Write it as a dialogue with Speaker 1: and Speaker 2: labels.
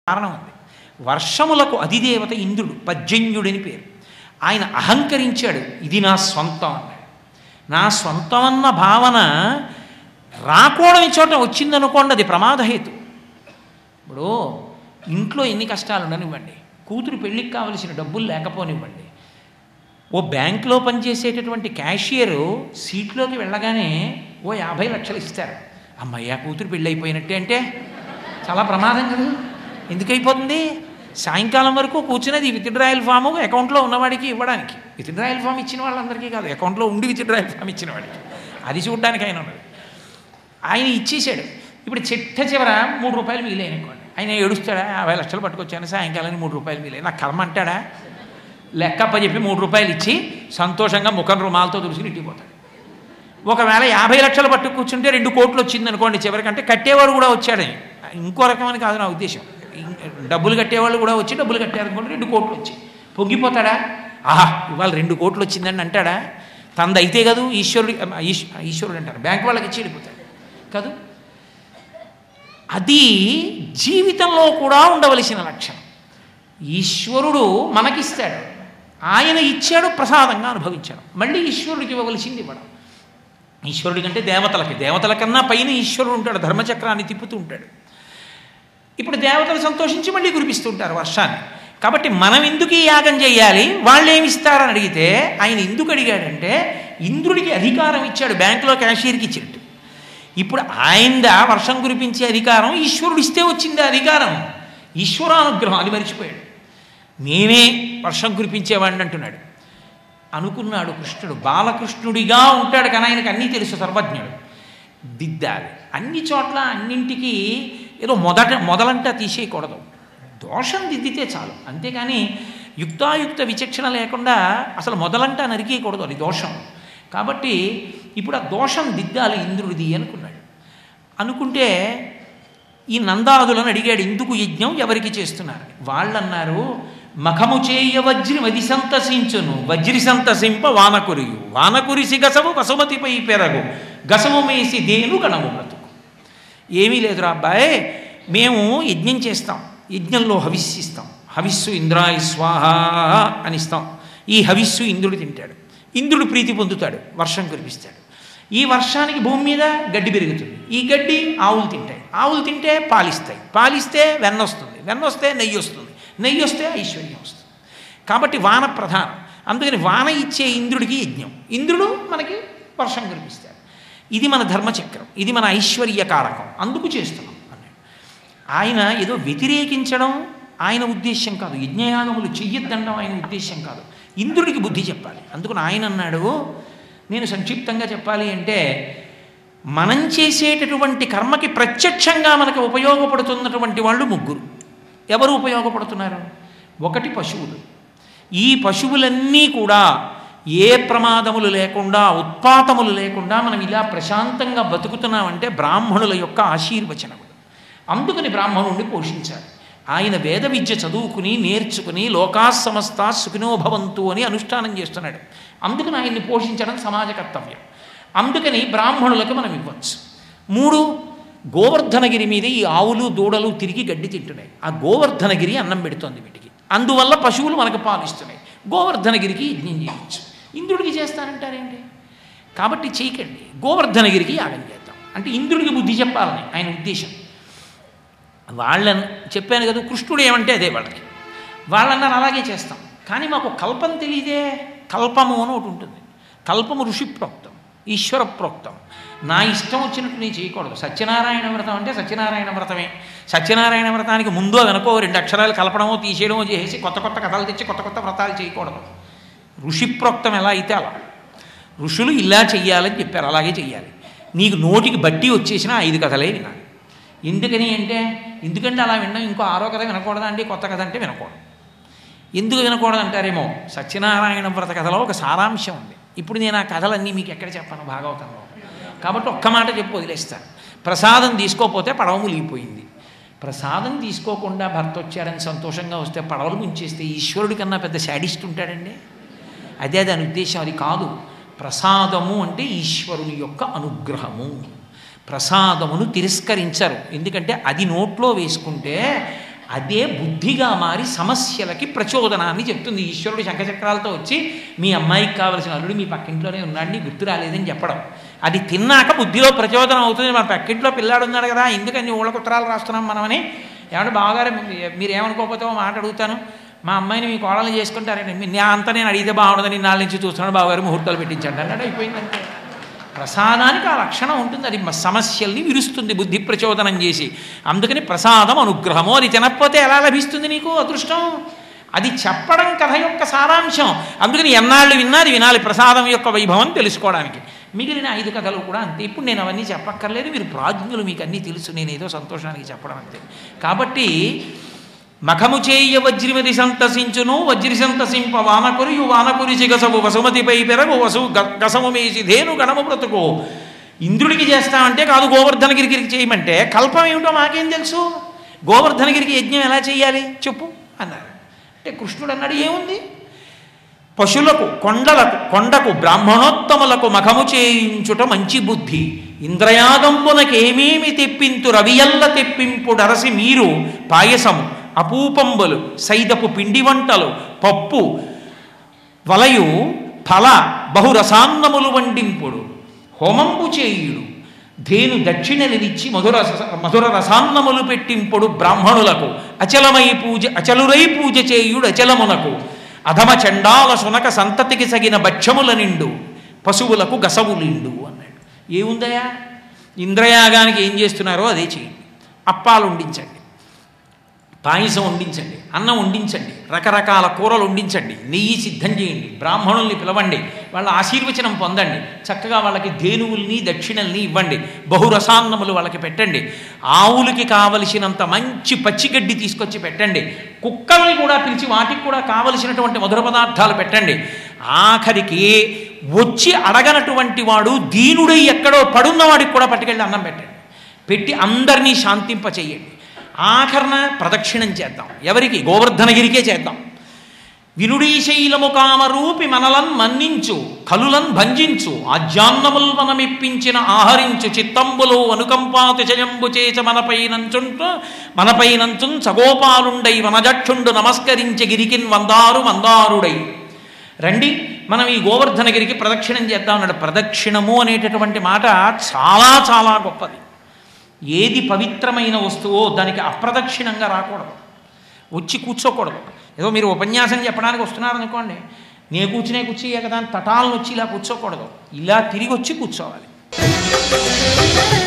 Speaker 1: కారణం ఉంది వర్షములకు అధిదేవత ఇంద్రుడు పర్జన్యుడని పేరు ఆయన అహంకరించాడు ఇది నా స్వంతం అన్నాడు నా సొంతం అన్న భావన రాకూడని చోట వచ్చిందనుకోండి అది ప్రమాదహేతు ఇప్పుడు ఇంట్లో ఎన్ని కష్టాలు ఉండనివ్వండి కూతురు పెళ్ళికి కావలసిన డబ్బులు లేకపోనివ్వండి ఓ బ్యాంకులో పనిచేసేటటువంటి క్యాషియరు సీట్లోకి వెళ్ళగానే ఓ యాభై లక్షలు ఇస్తారు అమ్మయ్య కూతురు పెళ్ళి అయిపోయినట్టే అంటే చాలా ప్రమాదం కదా ఎందుకు అయిపోతుంది సాయంకాలం వరకు కూర్చున్నది విత్డ్రాయల్ ఫాము అకౌంట్లో ఉన్నవాడికి ఇవ్వడానికి విత్డ్రాయల్ ఫామ్ ఇచ్చిన వాళ్ళందరికీ కాదు అకౌంట్లో ఉండి విత్డ్రాయల్ ఫామ్ ఇచ్చిన వాడికి అది చూడడానికి ఆయన ఉన్నది ఆయన ఇచ్చేసాడు ఇప్పుడు చిట్ట చివర మూడు రూపాయలు మిగిలాయి అనుకోండి ఆయన ఏడుస్తాడా యాభై లక్షలు పట్టుకొచ్చాను సాయంకాలానికి మూడు రూపాయలు మిగిలాయి నాకు కర్మ అంటాడా లెక్కప్ప చెప్పి మూడు రూపాయలు ఇచ్చి సంతోషంగా ముఖం రుమాలతో తుడిసి ఇంటిపోతాడు ఒకవేళ యాభై లక్షలు పట్టు కూర్చుంటే రెండు కోట్లు వచ్చింది అనుకోండి చివరికంటే కట్టేవాడు కూడా వచ్చాడని ఇంకో రకమని కాదు నా ఉద్దేశం డబ్బులు కట్టేవాళ్ళు కూడా వచ్చి డబ్బులు కట్టారనుకోండి రెండు కోట్లు వచ్చి పొంగిపోతాడా ఆహా ఇవాళ రెండు కోట్లు వచ్చిందని అంటాడా తంది అయితే కాదు ఈశ్వరుడు ఈశ్- ఈశ్వరుడు అంటారు బ్యాంక్ వాళ్ళకి ఇచ్చి వెళ్ళిపోతాడు కాదు అది జీవితంలో కూడా ఉండవలసిన లక్షణం ఈశ్వరుడు మనకిస్తాడు ఆయన ఇచ్చాడు ప్రసాదంగా అనుభవించాడు మళ్ళీ ఈశ్వరుడికి ఇవ్వవలసింది ఇవ్వడం ఈశ్వరుడి కంటే దేవతలకి దేవతల కన్నా పైన ఈశ్వరుడు ఉంటాడు ధర్మచక్రాన్ని తిప్పుతూ ఉంటాడు ఇప్పుడు దేవతలు సంతోషించి మళ్ళీ కురిపిస్తుంటారు వర్షాన్ని కాబట్టి మనం ఎందుకు ఈ యాగం చేయాలి వాళ్ళు ఏమి ఇస్తారని అడిగితే ఆయన ఎందుకు అడిగాడంటే ఇంద్రుడికి అధికారం ఇచ్చాడు బ్యాంకులో క్యాషియర్కి ఇచ్చినట్టు ఇప్పుడు ఆయనదా వర్షం కురిపించే అధికారం ఈశ్వరుడు ఇస్తే వచ్చింది ఆ అధికారం ఈశ్వరానుగ్రహం అది మరిచిపోయాడు నేనే వర్షం కురిపించేవాడిని అంటున్నాడు అనుకున్నాడు కృష్ణుడు బాలకృష్ణుడిగా ఉంటాడు కానీ ఆయనకు అన్నీ తెలుసు సర్వజ్ఞుడు దిద్దాలి అన్ని చోట్ల అన్నింటికి ఏదో మొదట మొదలంటా తీసేయకూడదు దోషం దిద్దితే చాలు అంతేకాని యుక్తాయుక్త విచక్షణ లేకుండా అసలు మొదలంటా నరికేయకూడదు అది దోషం కాబట్టి ఇప్పుడు ఆ దోషం దిద్దాలి ఇంద్రుడిది అనుకున్నాడు అనుకుంటే ఈ నందాదులను అడిగాడు ఎందుకు యజ్ఞం ఎవరికి చేస్తున్నారు వాళ్ళన్నారు మఖము చేయ వజ్రి వది సంతసించును వజ్రి సంతసింప వానకురియు వానకురిసి గసము వసుమతిపై పెరగు గసము మేసి దేను గణము బ్రతుకు ఏమీ లేదురా అబ్బాయి మేము యజ్ఞం చేస్తాం యజ్ఞంలో హవిస్సిస్తాం హవిస్సు ఇంద్రాయ స్వాహ అని ఇస్తాం ఈ హవిస్సు ఇంద్రుడు తింటాడు ఇంద్రుడు ప్రీతి పొందుతాడు వర్షం కురిపిస్తాడు ఈ వర్షానికి భూమి మీద గడ్డి పెరుగుతుంది ఈ గడ్డి ఆవులు తింటాయి ఆవులు తింటే పాలిస్తాయి పాలిస్తే వెన్న వస్తుంది వెన్న వస్తే నెయ్యి వస్తుంది నెయ్యి వస్తే ఐశ్వర్యం వస్తుంది కాబట్టి వాన ప్రధానం అందుకని వాన ఇచ్చే ఇంద్రుడికి యజ్ఞం ఇంద్రుడు మనకి వర్షం కురిపిస్తాడు ఇది మన ధర్మచక్రం ఇది మన ఐశ్వర్య కారకం అందుకు చేస్తున్నాం అన్నాడు ఆయన ఏదో వ్యతిరేకించడం ఆయన ఉద్దేశ్యం కాదు యజ్ఞయాగములు చెయ్యొద్దనడం ఆయన ఉద్దేశ్యం కాదు ఇంద్రుడికి బుద్ధి చెప్పాలి అందుకని ఆయన అన్నాడు నేను సంక్షిప్తంగా చెప్పాలి అంటే మనం చేసేటటువంటి కర్మకి ప్రత్యక్షంగా మనకు ఉపయోగపడుతున్నటువంటి వాళ్ళు ముగ్గురు ఎవరు ఉపయోగపడుతున్నారు ఒకటి పశువులు ఈ పశువులన్నీ కూడా ఏ ప్రమాదములు లేకుండా ఉత్పాతములు లేకుండా మనం ఇలా ప్రశాంతంగా బతుకుతున్నామంటే బ్రాహ్మణుల యొక్క ఆశీర్వచనములు అందుకని బ్రాహ్మణుణ్ణి పోషించాలి ఆయన వేద విద్య చదువుకుని నేర్చుకుని లోకా సమస్త సుఖినోభవంతు అని అనుష్ఠానం చేస్తున్నాడు అందుకని ఆయన్ని పోషించడం సమాజ కర్తవ్యం అందుకని బ్రాహ్మణులకు మనం ఇవ్వచ్చు మూడు గోవర్ధనగిరి మీద ఈ ఆవులు దూడలు తిరిగి గడ్డి తింటున్నాయి ఆ గోవర్ధనగిరి అన్నం పెడుతోంది వీటికి అందువల్ల పశువులు మనకు పాలిస్తున్నాయి గోవర్ధనగిరికి యజ్ఞం చేయవచ్చు ఇంద్రుడికి చేస్తానంటారేంటి కాబట్టి చేయకండి గోవర్ధనగిరికి యాగం చేద్దాం అంటే ఇంద్రుడికి బుద్ధి చెప్పాలని ఆయన ఉద్దేశం వాళ్ళని చెప్పాను కదా కృష్ణుడు ఏమంటే అదే వాళ్ళకి వాళ్ళన్నారు అలాగే చేస్తాం కానీ మాకు కల్పం తెలియదే కల్పము అని ఒకటి ఉంటుంది కల్పము ఋషి ప్రోక్తం ఈశ్వర ప్రోక్తం నా ఇష్టం వచ్చినట్టు నేను చేయకూడదు సత్యనారాయణ వ్రతం అంటే సత్యనారాయణ వ్రతమే సత్యనారాయణ వ్రతానికి ముందో వెనకో రెండు అక్షరాలు కలపడమో తీసేయడమో చేసి కొత్త కొత్త కథలు తెచ్చి కొత్త కొత్త వ్రతాలు చేయకూడదు ఋషి ప్రోక్తం ఎలా అయితే అలా ఋషులు ఇలా చెయ్యాలని చెప్పారు అలాగే చెయ్యాలి నీకు నోటికి బట్టి వచ్చేసిన ఐదు కథలే వినాలి ఎందుకని అంటే ఎందుకంటే అలా వినడం ఇంకో ఆరో కథ వినకూడదా అండి కొత్త కథ అంటే వినకూడదు ఎందుకు వినకూడదు అంటారేమో సత్యనారాయణ వ్రత కథలో ఒక సారాంశం ఉంది ఇప్పుడు నేను ఆ కథలన్నీ మీకు ఎక్కడ చెప్పాను భాగవతంలో కాబట్టి ఒక్క మాట చెప్పి వదిలేస్తాను ప్రసాదం తీసుకోకపోతే పడవ మునిగిపోయింది ప్రసాదం తీసుకోకుండా భర్త వచ్చాడని సంతోషంగా వస్తే పడవలు ముంచేస్తే ఈశ్వరుడి కన్నా పెద్ద శాడిస్ట్ ఉంటాడండి అదే దాని ఉద్దేశం అది కాదు ప్రసాదము అంటే ఈశ్వరుని యొక్క అనుగ్రహము ప్రసాదమును తిరస్కరించరు ఎందుకంటే అది నోట్లో వేసుకుంటే అదే బుద్ధిగా మారి సమస్యలకి ప్రచోదనాన్ని చెప్తుంది ఈశ్వరుడు శంఖచక్రాలతో వచ్చి మీ అమ్మాయికి కావలసిన అల్లుడు మీ పక్కింట్లోనే ఉన్నాడు నీ గుర్తు రాలేదని చెప్పడం అది తిన్నాక బుద్ధిలో ప్రచోదనం అవుతుంది మన పక్కింట్లో పిల్లాడు ఉన్నాడు కదా ఎందుకని ఊళ్ళ కుత్రాలు రాస్తున్నాం మనమని ఏమంటే బావగారు మీరు ఏమనుకోకపోతే ఓ మాట అడుగుతాను మా అమ్మాయిని మీ కోడలు చేసుకుంటారండి మీ- నా అంతా నేను అడిగితే బాగుండదని నాలుగు నుంచి చూస్తున్నాడు బావగారు ముహూర్తాలు పెట్టించండి అన్నాడు అయిపోయిందంటే ప్రసాదానికి ఆ లక్షణం ఉంటుంది అది మ- సమస్యల్ని విరుస్తుంది బుద్ధి ప్రచోదనం చేసి అందుకని ప్రసాదం అనుగ్రహము అది తినకపోతే ఎలా లభిస్తుంది నీకు అదృష్టం అది చెప్పడం కథ యొక్క సారాంశం అందుకని ఎన్నాళ్ళు విన్నా అది వినాలి ప్రసాదం యొక్క వైభవం తెలుసుకోవడానికి మిగిలిన ఐదు కథలు కూడా అంతే ఇప్పుడు నేను అవన్నీ చెప్పక్కర్లేదు మీరు ప్రాజ్ఞులు మీకు అన్నీ తెలుసు నేను ఏదో సంతోషానికి చెప్పడం అంతే కాబట్టి మఖము చేయ వజ్రిమది సంతసించును వజ్రి సంతసింప వానకురియు వానకురిచి గసవు వసుమతిపై పెరగు వసు గ- గసము మేసి ధేను గణము బ్రతుకు ఇంద్రుడికి చేస్తామంటే కాదు గోవర్ధనగిరికి చేయమంటే కల్పం ఏమిటో మాకేం తెలుసు గోవర్ధనగిరికి యజ్ఞం ఎలా చేయాలి చెప్పు అన్నారు అంటే కృష్ణుడు అన్నాడు ఏముంది పశులకు కొండలకు కొండకు బ్రాహ్మణోత్తములకు మఖము చేయించుట మంచి బుద్ధి ఇంద్రయాగంబునకేమేమి తెప్పింతు రవియల్ల తెప్పింపుడరసి మీరు పాయసము అపూపంబులు సైదపు పిండి వంటలు పప్పు వలయు ఫల బహురసాన్నములు వండింపుడు హోమంబు చేయుడు ధేను దక్షిణలనిచ్చి మధుర రస- మధుర రసాన్నములు పెట్టింపుడు బ్రాహ్మణులకు అచలమై పూజ అచలురై పూజ చేయుడు అచలమునకు అధమ చండాల సునక సంతతికి సగిన భక్ష్యముల నిండు పశువులకు గసవులిండు అన్నాడు ఏముందయా ఇంద్రయాగానికి ఏం చేస్తున్నారో అదే చేయండి అప్పాలు వండించండి పాయసం వండించండి అన్నం వండించండి రకరకాల కూరలు వండించండి నెయ్యి సిద్ధం చేయండి బ్రాహ్మణుల్ని పిలవండి వాళ్ళ ఆశీర్వచనం పొందండి చక్కగా వాళ్ళకి ధేనువుల్ని దక్షిణల్ని ఇవ్వండి బహురసాన్నములు వాళ్ళకి పెట్టండి ఆవులకి కావలసినంత మంచి పచ్చిగడ్డి తీసుకొచ్చి పెట్టండి కుక్కల్ని కూడా పిలిచి వాటికి కూడా కావలసినటువంటి మధుర పదార్థాలు పెట్టండి ఆఖరికి వచ్చి అడగనటువంటి వాడు దీనుడై ఎక్కడో పడున్నవాడికి కూడా పట్టుకెళ్ళి అన్నం పెట్టండి పెట్టి అందరినీ శాంతింప చెయ్యండి ఆఖరణ ప్రదక్షిణం చేద్దాం ఎవరికి గోవర్ధనగిరికే చేద్దాం వినుడీ శైలము కామరూపి మనలన్ మన్నించు కలులన్ భంజించు ఆజ్యాన్నముల్ మనమిప్పించిన ఆహరించు చిత్తంబులో అనుకంపాతిశయంబు చేచ మనపైనంచుంటు మనపైనంచున్ సగోపాలుండై వనజక్షుండు నమస్కరించ గిరికిన్ వందారు మందారుడై రండి మనం ఈ గోవర్ధనగిరికి ప్రదక్షిణం చేద్దాం అన్నాడు ప్రదక్షిణము అనేటటువంటి మాట చాలా చాలా గొప్పది ఏది పవిత్రమైన వస్తువో దానికి అప్రదక్షిణంగా రాకూడదు వచ్చి కూర్చోకూడదు ఏదో మీరు ఉపన్యాసం చెప్పడానికి వస్తున్నారనుకోండి నే కూర్చునే కూర్చి కదా తటాలను వచ్చి ఇలా కూర్చోకూడదు ఇలా తిరిగి వచ్చి కూర్చోవాలి